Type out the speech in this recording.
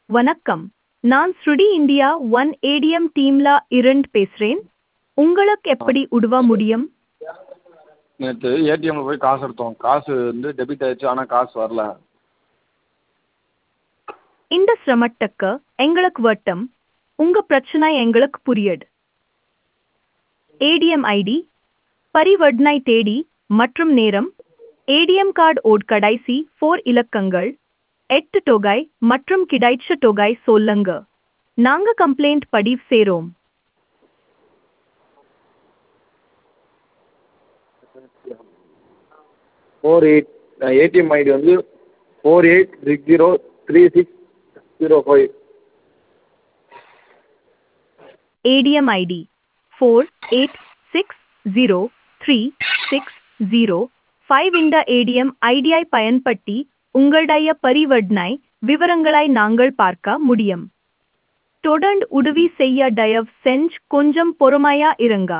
வணக்கம் நான் ஸ்ருடி இந்தியா ஒன் ஏடிஎம் டீம்ல இருந்து பேசுறேன் உங்களுக்கு எப்படி உதவ முடியும் நேற்று ஏடிஎம்மில் போய் காசு எடுத்தோம் காசு வந்து டெபிட் ஆயிடுச்சு ஆனால் காசு வரல இந்த சிரமத்துக்கு எங்களுக்கு வட்டம் உங்க பிரச்சனை எங்களுக்கு புரியுது ஏடிஎம் ஐடி பரிவர்த்தனை தேதி மற்றும் நேரம் ஏடிஎம் கார்டு ஓட் கடைசி ஃபோர் இலக்கங்கள் எட்டு தொகை மற்றும் கிடைச்ச தொகை சொல்லுங்க நாங்க கம்ப்ளைண்ட் பதிவு செய்றோம் ஃபோர் எயிட் ஏடிஎம் ஐடி வந்து four eight six zero three six zero five ADM ID 48603605 இந்த ADM ஐடியை பயன்படுத்தி உங்களுடைய பரிவர்த்தனை விவரங்களை நாங்கள் பார்க்க முடியும் தொடர்ந்து உதவி செய்ய தயவு செஞ்சு கொஞ்சம் பொறுமையா இருங்க